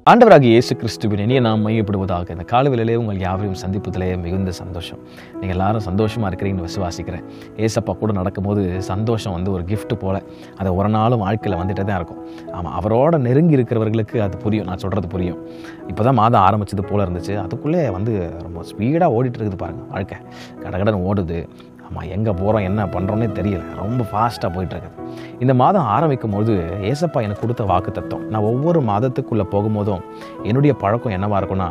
ஆண்டவராகிய இயேசு கிறிஸ்துவின் இனிய நாம் மையப்படுவதாக இந்த காலவெளியிலே உங்கள் யாவரையும் சந்திப்பதிலே மிகுந்த சந்தோஷம் நீங்கள் எல்லாரும் சந்தோஷமாக இருக்கிறீங்கன்னு விசுவாசிக்கிறேன் ஏசப்பா கூட நடக்கும்போது சந்தோஷம் வந்து ஒரு gift போல அதை ஒரு நாளும் வாழ்க்கையில் வந்துட்டே தான் இருக்கும் ஆமாம் அவரோட நெருங்கி இருக்கிறவர்களுக்கு அது புரியும் நான் சொல்கிறது புரியும் இப்போ தான் மாதம் ஆரம்பிச்சது போல இருந்துச்சு அதுக்குள்ளே வந்து ரொம்ப ஸ்பீடாக ஓடிட்டு இருக்குது பாருங்கள் வாழ்க்கை கடகடன்னு ஓடுது ஆமாம் எங்கே போகிறோம் என்ன பண்ணுறோன்னே தெரியல ரொம்ப ஃபாஸ்ட்டாக போயிட்டுருக்குது இந்த மாதம் ஆரம்பிக்கும் போது ஏசப்பா எனக்கு கொடுத்த வாக்கு தத்துவம் நான் ஒவ்வொரு மாதத்துக்குள்ளே போகும்போதும் என்னுடைய பழக்கம் என்னவாக இருக்கும்னா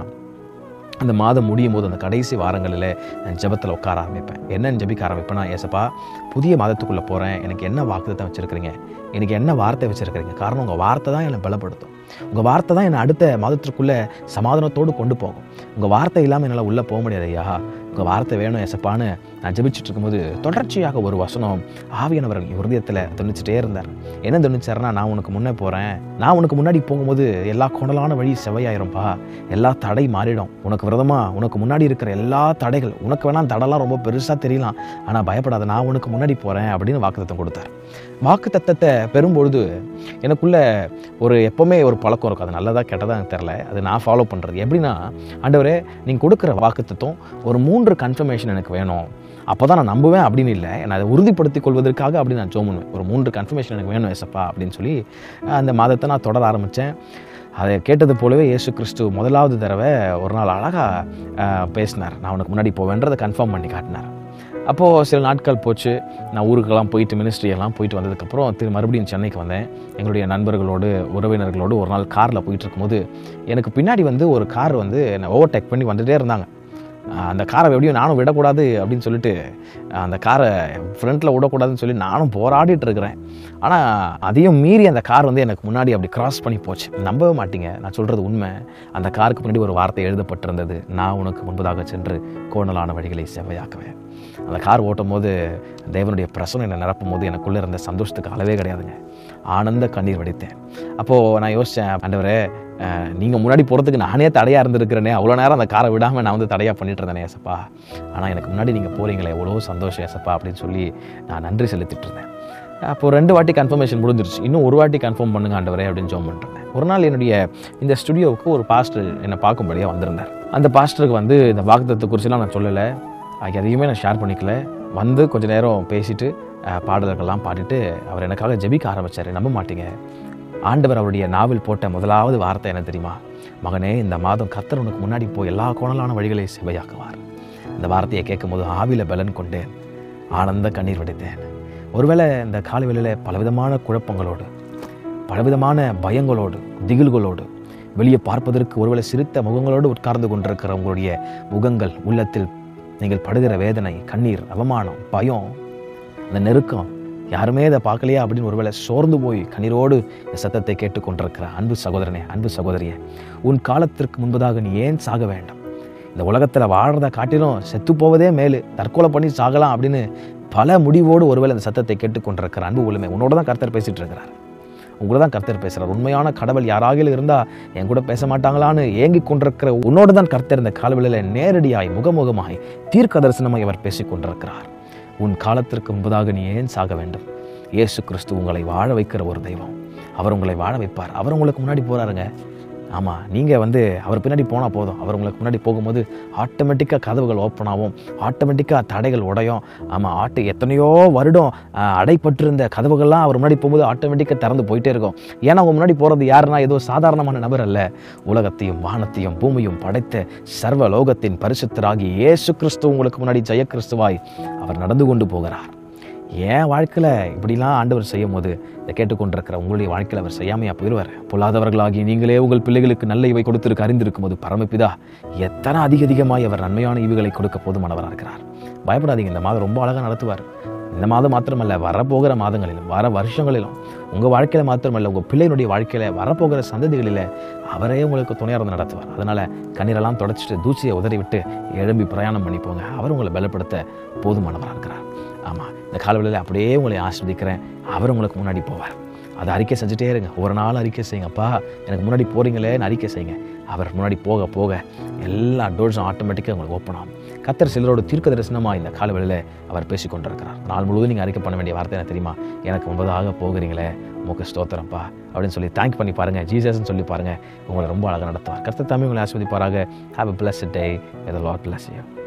அந்த மாதம் முடியும் போது அந்த கடைசி வாரங்களில் நான் ஜெபத்தில் உட்கார ஆரம்பிப்பேன் என்னன்னு ஜெபிக்க ஆரம்பிப்பேன்னா ஏசப்பா புதிய மாதத்துக்குள்ளே போகிறேன் எனக்கு என்ன வாக்குத்தத்தம் வச்சுருக்கிறீங்க எனக்கு என்ன வார்த்தை வச்சுருக்கிறீங்க காரணம் உங்கள் வார்த்தை தான் என்னை பலப்படுத்தும் உங்கள் வார்த்தை தான் என்னை அடுத்த மாதத்திற்குள்ளே சமாதானத்தோடு கொண்டு போகும் உங்கள் வார்த்தை இல்லாமல் என்னால் உள்ளே போக முடியாது ஐயா உங்கள் வார்த்தை வேணும் ஏசப்பான்னு நான் ஜெபிச்சுட்டு இருக்கும்போது தொடர்ச்சியாக ஒரு வசனம் ஆவியானவர் என் இருதயத்தில் துணிச்சிட்டே இருந்தார் என்ன துணிச்சாருன்னா நான் உனக்கு முன்னே போகிறேன் நான் உனக்கு முன்னாடி போகும்போது எல்லா கோணலான வழி செவையாயிரும்பா எல்லா தடை மாறிடும் உனக்கு விரதமாக உனக்கு முன்னாடி இருக்கிற எல்லா தடைகள் உனக்கு வேணால் தடைலாம் ரொம்ப பெருசாக தெரியலாம் ஆனால் பயப்படாத நான் உனக்கு முன்னாடி போகிறேன் அப்படின்னு வாக்குத்தத்தம் கொடுத்தார் வாக்குத்தத்தத்தை பெறும்பொழுது எனக்குள்ள ஒரு எப்போவுமே ஒரு பழக்கம் இருக்கும் அது நல்லதா கெட்டதா எனக்கு தெரில அது நான் ஃபாலோ பண்ணுறது எப்படின்னா ஆண்டவரே நீங்கள் கொடுக்குற வாக்குத்தத்தம் ஒரு மூன்று கன்ஃபர்மேஷன் எனக்கு வேணும் அப்போ தான் நான் நம்புவேன் அப்படின்னு இல்லை நான் அதை உறுதிப்படுத்திக் கொள்வதற்காக அப்படி நான் ஜோம் பண்ணுவேன் ஒரு மூன்று கன்ஃபர்மேஷன் எனக்கு வேணும் ஏசப்பா அப்படின்னு சொல்லி அந்த மாதத்தை நான் தொடர ஆரம்பித்தேன் அதை கேட்டது போலவே இயேசு கிறிஸ்து முதலாவது தடவை ஒரு நாள் அழகாக பேசினார் நான் உனக்கு முன்னாடி போவேன்றதை கன்ஃபார்ம் பண்ணி காட்டினார் அப்போது சில நாட்கள் போச்சு நான் ஊருக்கெல்லாம் போயிட்டு மினிஸ்ட்ரி எல்லாம் போயிட்டு வந்ததுக்கப்புறம் திரு மறுபடியும் சென்னைக்கு வந்தேன் எங்களுடைய நண்பர்களோடு உறவினர்களோடு ஒரு நாள் காரில் போயிட்டு இருக்கும்போது எனக்கு பின்னாடி வந்து ஒரு கார் வந்து என்னை ஓவர்டேக் பண்ணி வந்துகிட்டே இருந்தாங்க ஆஹ் அந்த காரை எப்படியும் நானும் விடக்கூடாது அப்படின்னு சொல்லிட்டு ஆஹ் அந்த காரை ஃப்ரண்ட்டில் விடக்கூடாதுன்னு சொல்லி நானும் போராடிட்டு இருக்கிறேன் ஆனால் அதையும் மீறி அந்த கார் வந்து எனக்கு முன்னாடி அப்படி கிராஸ் பண்ணி போச்சு நம்பவே மாட்டீங்க நான் சொல்கிறது உண்மை அந்த காருக்கு முன்னாடி ஒரு வார்த்தை எழுதப்பட்டிருந்தது நான் உனக்கு முன்பதாக சென்று கோணலான வழிகளை செவ்வையாக்குவேன் அந்த கார் ஓட்டும் போது தேவனுடைய பிரசனம் என்னை நிரப்பும் போது எனக்குள்ளே இருந்த சந்தோஷத்துக்கு அளவே கிடையாதுங்க ஆனந்த கண்ணீர் வடித்தேன் அப்போது நான் யோசித்தேன் ஆண்டவரே நீங்கள் முன்னாடி போகிறதுக்கு நானே தடையாக இருந்திருக்கிறேனே அவ்வளோ நேரம் அந்த காரை விடாமல் நான் வந்து தடையாக பண்ணிட்டு இருந்தேனே ஏசப்பா ஆனால் எனக்கு முன்னாடி நீங்கள் போகிறீங்களே எவ்வளோ சந்தோஷம் ஏசப்பா அப்படின்னு சொல்லி நான் நன்றி செலுத்திட்டு இருந்தேன் அப்போது ரெண்டு வாட்டி கன்ஃபர்மேஷன் முடிஞ்சிருச்சு இன்னும் ஒரு வாட்டி கன்ஃபார்ம் பண்ணுங்க ஆண்டவரே அப்படின்னு ஜோம் பண்ணிருந்தேன் ஒரு நாள் என்னுடைய இந்த ஸ்டுடியோவுக்கு ஒரு பாஸ்டர் என்னை பார்க்கும்படியாக வந்திருந்தார் அந்த பாஸ்டருக்கு வந்து இந்த வாக்குத்தத்தை குறிச்சுலாம் நான் சொல்லலை அது எதையுமே நான் ஷேர் பண்ணிக்கல வந்து கொஞ்ச நேரம் பேசிட்டு அஹ், பாடல்கள்லாம் பாடிட்டு அவர் எனக்காக ஜெபிக்க ஆரம்பித்தார் நம்ப மாட்டீங்க ஆண்டவர் அவருடைய நாவில் போட்ட முதலாவது வார்த்தை என்ன தெரியுமா மகனே இந்த மாதம் கர்த்தர் உனக்கு முன்னாடி போய் எல்லா கோணலான வழிகளை செவையாக்குவார் இந்த வார்த்தையை கேட்கும்போது ஆவில பலன் கொண்டேன் ஆனந்த கண்ணீர் வடித்தேன் ஒருவேளை இந்த காலை வேளையில் பலவிதமான குழப்பங்களோடு பலவிதமான பயங்களோடு திகில்களோடு வெளியே பார்ப்பதற்கு ஒருவேளை சிரித்த முகங்களோடு உட்கார்ந்து கொண்டிருக்கிற உங்களுடைய முகங்கள் உள்ளத்தில் நீங்கள் படுகிற வேதனை கண்ணீர் அவமானம் பயம் அந்த நெருக்கம் யாருமே இதை பார்க்கலையா அப்படின்னு ஒருவேளை சோர்ந்து போய் கண்ணீரோடு இந்த சத்தத்தை கேட்டுக்கொண்டிருக்கிற அன்பு சகோதரனே அன்பு சகோதரியே உன் காலத்திற்கு முன்பதாக நீ ஏன் சாக வேண்டும் இந்த உலகத்தில் வாழ்றத காட்டிலும் செத்து போவதே மேலு தற்கொலை பண்ணி சாகலாம் அப்படின்னு பல முடிவோடு ஒருவேளை இந்த சத்தத்தை கேட்டுக்கொண்டிருக்கிற அன்பு உலமே உன்னோட தான் கர்த்தர் பேசிட்டு இருக்கிறார் உங்களை தான் கர்த்தர் பேசுகிறார் உண்மையான கடவுள் யாராகிலும் இருந்தால் என் கூட பேச மாட்டாங்களான்னு ஏங்கிக் கொண்டிருக்கிற உன்னோடு தான் கர்த்தர் இந்த காலவெளியில் நேரடியாய் முகமுகமாய் தீர்க்க தரிசனமாய் அவர் பேசிக் கொண்டிருக்கிறார் உன் காலத்திற்கு முன்பதாக நீ ஏன் சாக வேண்டும் இயேசு கிறிஸ்து உங்களை வாழ வைக்கிற ஒரு தெய்வம் அவர் உங்களை வாழ வைப்பார் அவர் உங்களுக்கு முன்னாடி போகிறாருங்க ஆமாம் நீங்கள் வந்து அவர் பின்னாடி போனால் போதும் அவர் உங்களுக்கு முன்னாடி போகும்போது ஆட்டோமேட்டிக்காக கதவுகள் ஓப்பன் ஆகும் ஆட்டோமேட்டிக்காக தடைகள் உடையும் ஆமாம் ஆட்டு எத்தனையோ வருடம் ஆஹ், அடைப்பட்டிருந்த கதவுகள்லாம் அவர் முன்னாடி போகும்போது ஆட்டோமேட்டிக்காக திறந்து போயிட்டே இருக்கும் ஏன்னா அவங்க முன்னாடி போகிறது யாருன்னா ஏதோ சாதாரணமான நபர் அல்ல உலகத்தையும் வானத்தையும் பூமியும் படைத்த சர்வ லோகத்தின் பரிசுத்தராகி இயேசு கிறிஸ்து உங்களுக்கு முன்னாடி ஜெய கிறிஸ்துவாய் அவர் நடந்து கொண்டு போகிறார் என் வாழ்க்கையில் இப்படிலாம் ஆண்டவர் செய்யும் போது இதை கேட்டுக்கொண்டிருக்கிற உங்களுடைய வாழ்க்கையில் அவர் செய்யாமையா போயிடுவார் பொல்லாதவர்களாகி நீங்களே உங்கள் பிள்ளைகளுக்கு நல்ல இவை கொடுத்திருக்க அறிந்திருக்கும் போது பரமபிதா எத்தனை அதிக அதிகமாய் அவர் நன்மையான ஈவுகளை கொடுக்க போதுமானவராக இருக்கிறார் பயப்படாதீங்க இந்த மாதம் ரொம்ப அழகாக நடத்துவார் இந்த மாதம் மாத்திரமல்ல வரப்போகிற மாதங்களிலும் வர வருஷங்களிலும் உங்கள் வாழ்க்கையில் மாத்திரமல்ல உங்கள் பிள்ளையினுடைய வாழ்க்கையில் வரப்போகிற சந்ததிகளில் அவரே உங்களுக்கு துணையாக இருந்து நடத்துவார் அதனால் கண்ணீரெல்லாம் தொடச்சிட்டு தூசியை உதறி விட்டு எழும்பி பிரயாணம் பண்ணி போங்க அவர் உங்களை பலப்படுத்த போதுமானவராக இருக்கிறார் ஆமாம் இந்த காலவெளியில் அப்படியே உங்களை ஆஸ்வதிக்கிறேன் அவர் உங்களுக்கு முன்னாடி போவார் அதை அறிக்கை செஞ்சுட்டே இருங்க ஒரு நாள் அறிக்கை செய்யுங்கப்பா எனக்கு முன்னாடி போகிறீங்களேன்னு அறிக்கை செய்யுங்க அவர் முன்னாடி போக போக எல்லா டோர்ஸும் ஆட்டோமேட்டிக்காக உங்களுக்கு ஓப்பன் ஆகும் கத்தர் சிலரோட தீர்க்க தரிசனமாக இந்த காலவெளியில் அவர் பேசிக் கொண்டிருக்கிறார் நாள் முழுவதும் நீங்கள் அறிக்கை பண்ண வேண்டிய வார்த்தை என்ன தெரியுமா எனக்கு முன்பதாக போகிறீங்களே உமக்கு ஸ்தோத்திரம்ப்பா அப்படின்னு சொல்லி தேங்க் பண்ணி பாருங்கள் ஜீசஸ்ன்னு சொல்லி பாருங்கள் உங்களை ரொம்ப அழகாக நடத்துவார் கர்த்தர் தாமே உங்களை ஆஸ்வதிப்பாராக have a blessed day may the Lord bless you